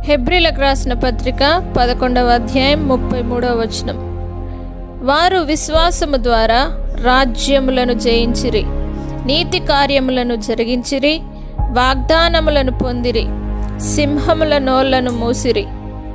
హెబ్రిలకు రాసిన పత్రిక పదకొండవ అధ్యాయం ముప్పై మూడవ వచనం వారు విశ్వాసము ద్వారా రాజ్యములను జయించిరి నీతి కార్యములను జరిగించిరి వాగ్దానములను పొందిరి సింహముల నోళ్లను మూసిరి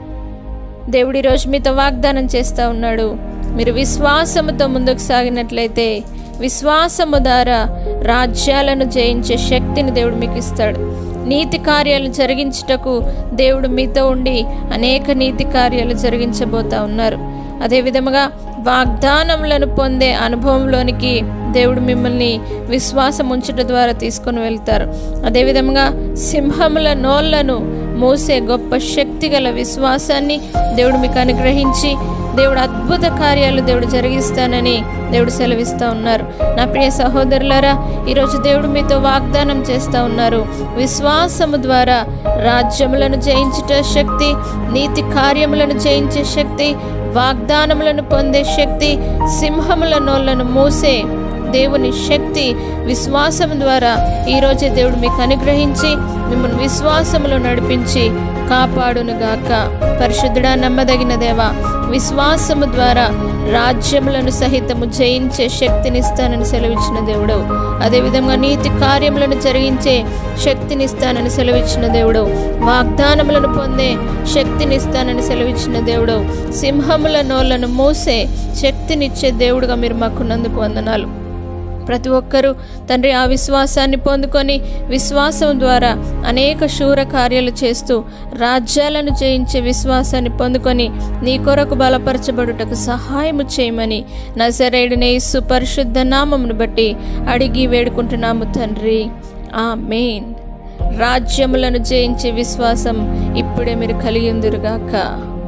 దేవుడి రోజు మీతో వాగ్దానం చేస్తూ ఉన్నాడు మీరు విశ్వాసముతో ముందుకు సాగినట్లయితే విశ్వాసము ద్వారా రాజ్యాలను జయించే శక్తిని దేవుడు మీకు ఇస్తాడు నీతి కార్యాలు జరిగించుటకు దేవుడు మీతో ఉండి అనేక నీతి కార్యాలు జరిగించబోతా ఉన్నారు అదే విధముగా వాగ్దానములను పొందే అనుభవంలోనికి దేవుడు మిమ్మల్ని విశ్వాసం ఉంచుట ద్వారా తీసుకొని వెళ్తారు అదేవిధంగా సింహముల నోళ్లను మోసే గొప్ప శక్తి గల విశ్వాసాన్ని దేవుడు మీకు అనుగ్రహించి దేవుడు అద్భుత కార్యాలు దేవుడు జరిగిస్తానని దేవుడు సెలవిస్తూ ఉన్నారు నా ప్రియ సహోదరులారా ఈరోజు దేవుడు మీతో వాగ్దానం చేస్తూ ఉన్నారు విశ్వాసము ద్వారా రాజ్యములను జయించుట శక్తి నీతి కార్యములను జయించే శక్తి వాగ్దానములను పొందే శక్తి సింహముల నోళ్లను మూసే దేవుని శక్తి విశ్వాసం ద్వారా ఈరోజే దేవుడు మీకు అనుగ్రహించి మిమ్మల్ని విశ్వాసములో నడిపించి కాపాడునుగాక పరిశుద్ధుడా నమ్మదగిన దేవా విశ్వాసము ద్వారా రాజ్యములను సహితము జయించే శక్తినిస్తానని సెలవిచ్చిన దేవుడు అదేవిధంగా నీతి కార్యములను జరిగించే శక్తినిస్తానని సెలవిచ్చిన దేవుడు వాగ్దానములను పొందే శక్తినిస్తానని సెలవిచ్చిన దేవుడు సింహముల నోళ్లను మూసే శక్తినిచ్చే దేవుడుగా మీరు మాకున్నందుకు వందనాలు ప్రతి ఒక్కరూ తండ్రి ఆ విశ్వాసాన్ని పొందుకొని విశ్వాసం ద్వారా అనేక శూర కార్యాలు చేస్తూ రాజ్యాలను జయించే విశ్వాసాన్ని పొందుకొని నీ కొరకు బలపరచబడుటకు సహాయము చేయమని నజరేడునే సుపరిశుద్ధ నామమును బట్టి అడిగి వేడుకుంటున్నాము తండ్రి ఆ మెయిన్ రాజ్యములను జయించే విశ్వాసం ఇప్పుడే మీరు కలిగి ఉందిరుగాక